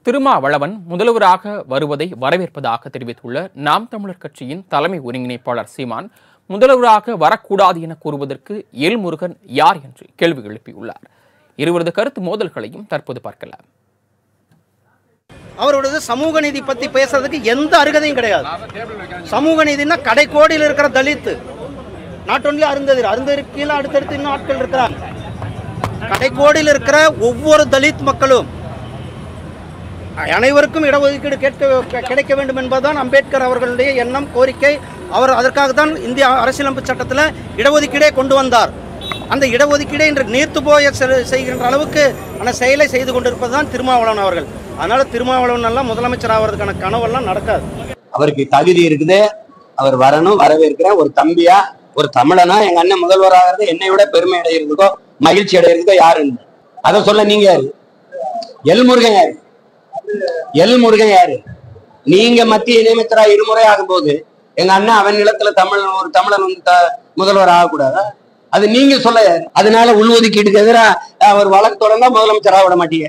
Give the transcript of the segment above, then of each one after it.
திருமாவளவன் முதல்வராக வருவதை வரவேற்பதாக தெரிவித்துள்ள நாம் தமிழர் கட்சியின் தலைமை ஒருங்கிணைப்பாளர் சீமான் முதல்வராக வரக்கூடாது என கூறுவதற்கு எல்முருகன் யார் என்று கேள்வி எழுப்பியுள்ளார் இருவரது கருத்து மோதல்களையும் தற்போது பார்க்கலாம் அவரோடது சமூக நீதி பத்தி பேசுறதுக்கு எந்த அருகதையும் கிடையாது சமூக நீதினா கடைக்கோடியில் இருக்கிற தலித்து நாட் ஒன்லி அருந்ததிர் அருந்ததிர் கீழே அடுத்தடுத்து இன்னும் ஆட்கள் இருக்கிறாங்க கடைக்கோடியில் இருக்கிற ஒவ்வொரு தலித் மக்களும் அனைவருக்கும் இடஒதுக்கீடு கேட்க கிடைக்க வேண்டும் என்பதுதான் அம்பேத்கர் அவர்களுடைய எண்ணம் கோரிக்கை அவர் அதற்காக தான் இந்திய அரசியலமைப்பு சட்டத்தில் இடஒதுக்கீடே கொண்டு வந்தார் அந்த இடஒதுக்கீடை இன்று நீர்த்து போய செ- செய்கின்ற அளவுக்கு அந்த செயலை செய்து கொண்டிருப்பது தான் திருமாவளவன் அவர்கள் அதனால திருமாவளவன் எல்லாம் முதலமைச்சர் ஆகிறதுக்கான கனவெல்லாம் நடக்காது அவருக்கு தகுதி இருக்குது அவர் வரணும் வரவேற்கிறேன் ஒரு தம்பியா ஒரு தமிழனா எங்க அண்ணன் முதல்வராகிறது என்னை விட பெருமை அடைகிறதுக்கோ மகிழ்ச்சி அடைகிறதுக்கோ யாரு இல்லை. அதை சொல்ல நீங்க யாரு எல் முருகன் யாரு எல் முருகன் யாரு நீங்க மத்திய இணையமைச்சரா இருமுறை ஆகும்போது எங்க அண்ணன் அவன் நிலத்துல தமிழ் ஒரு தமிழன் வந்து த- முதல்வர் ஆகக்கூடாதா அது நீங்க சொல்ல யாரு? அதனால உள்ஒதுக்கீட்டுக்கு எதிராக அவர் வழக்கு தொடர்ந்தா முதலமைச்சர் ஆக விட மாட்டீங்க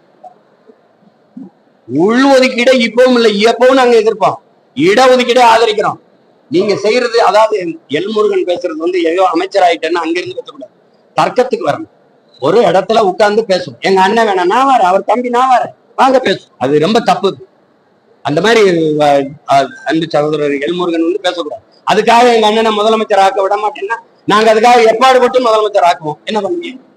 உள்ஒதுக்கீடை இப்பவும் இல்லை எப்பவும் நாங்க எதிர்ப்போம் இடஒதுக்கீடை ஆதரிக்கிறோம் நீங்க செய்யறது அதாவது எல் முருகன் பேசுறது வந்து ஏதோ அமைச்சர் ஆயிட்டேன்னு அங்கிருந்து பேசக்கூடாது தர்க்கத்துக்கு வரணும் ஒரு இடத்துல உட்கார்ந்து பேசும் எங்க அண்ணன் வேணாம் நான் வரேன் அவர் தம்பி நான் வரேன் வாங்க பேசும் அது ரொம்ப தப்பு அந்த மாதிரி அஹ், அஹ், அன்பு சகோதரர் எல்முருகன் வந்து பேசக்கூடாது அதுக்காக எங்க அண்ணனை முதலமைச்சர் ஆக்க விட மாட்டேன்னா நாங்க அதுக்காக எப்பாடுபட்டு முதலமைச்சர் ஆக்குவோம் என்ன பண்ணுவீங்க